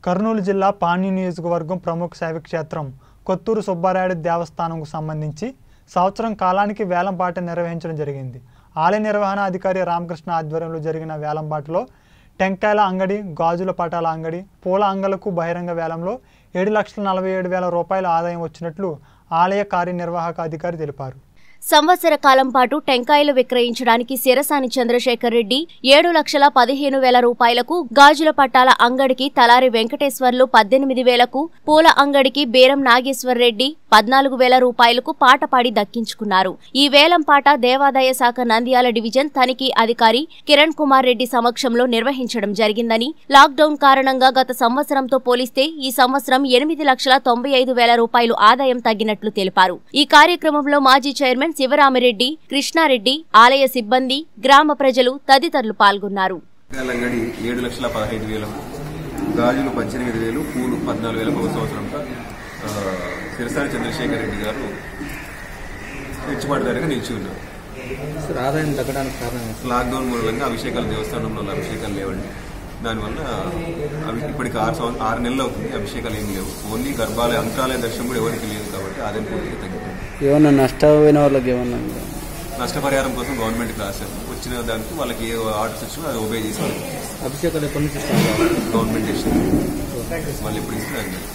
కర్నూలు జిల్లా పాణ్య నియోజకవర్గం ప్రముఖ శైవక్షేత్రం కొత్తూరు సుబ్బారాయుడు దేవస్థానంకు సంబంధించి సంవత్సరం కాలానికి వేలంపాట నిర్వహించడం జరిగింది ఆలయ నిర్వహణ అధికారి రామకృష్ణ ఆధ్వర్యంలో జరిగిన వేలంపాటలో టెంకాయల అంగడి గాజుల పటాల అంగడి పూల అంగలకు బహిరంగ వేలంలో ఏడు లక్షల నలభై ఏడు వేల రూపాయల ఆదాయం వచ్చినట్లు ఆలయ కార్యనిర్వాహక అధికారి తెలిపారు సంవత్సర కాలం పాటు టెంకాయలు విక్రయించడానికి శిరసాని చంద్రశేఖర్ రెడ్డి ఏడు లక్షల పదిహేను వేల రూపాయలకు గాజుల పట్టాల అంగడికి తలారి వెంకటేశ్వర్లు పద్దెనిమిది వేలకు పూల అంగడికి బేరం నాగేశ్వర్ రెడ్డి పద్నాలుగు వేల రూపాయలకు పాట పాడి దక్కించుకున్నారు ఈ వేలం పాట దేవాదాయ శాఖ నంద్యాల డివిజన్ తనిఖీ అధికారి కిరణ్ కుమార్ రెడ్డి సమక్షంలో నిర్వహించడం జరిగిందని లాక్డౌన్ కారణంగా గత సంవత్సరంతో పోలిస్తే ఈ సంవత్సరం ఎనిమిది లక్షల తొంభై ఐదు వేల రూపాయలు ఆదాయం తగ్గినట్లు తెలిపారు ఈ కార్యక్రమంలో మాజీ చైర్మన్ శివరామిరెడ్డి కృష్ణారెడ్డి ఆలయ సిబ్బంది గ్రామ ప్రజలు తదితరులు పాల్గొన్నారు కూరగాయల అంగడి ఏడు లక్షల పదహైదు వేలు గాజులు పద్దెనిమిది వేలు పూలు పద్నాలుగు వేల ఒక సంవత్సరంగా ఆ, సిరసాని చంద్రశేఖర్ రెడ్డి గారు హెచ్చుబాటుదారిగా నిలిచి ఉన్నారు సార్ ఆదాయం తగ్గడానికి కారణం ఏంటి? లాక్డౌన్ మూలంగా అభిషేకాలు దేవస్థానంలో అభిషేకాలు లేవండి దానివల్ల అవి ఇప్పటికి ఆరు సంవత్సరం ఆరు నెలలు అవుతుంది అభిషేకాలు ఏమి లేవు ఓన్లీ గర్భాలయ అంతరాలయ దర్శనం కూడా ఎవరికి లేదు కాబట్టి ఆదాయం పూర్తిగా తగ్గిపోయింది ఏమన్నా నష్టపోయిన వాళ్ళకి ఏమన్నా నష్టపరిహారం కోసం గవర్నమెంట్కి రాశారు వచ్చిన దానికి వాళ్ళకి ఏ ఆర్డర్స్ వచ్చినా అది ఒబే చేసి అభిషేకాలు ఎప్పటి నుంచి స్టార్ట్ అవ్వాలి? గవర్నమెంట్ ఇస్తుంది వాళ్ళు ఎప్పుడు ఇస్తే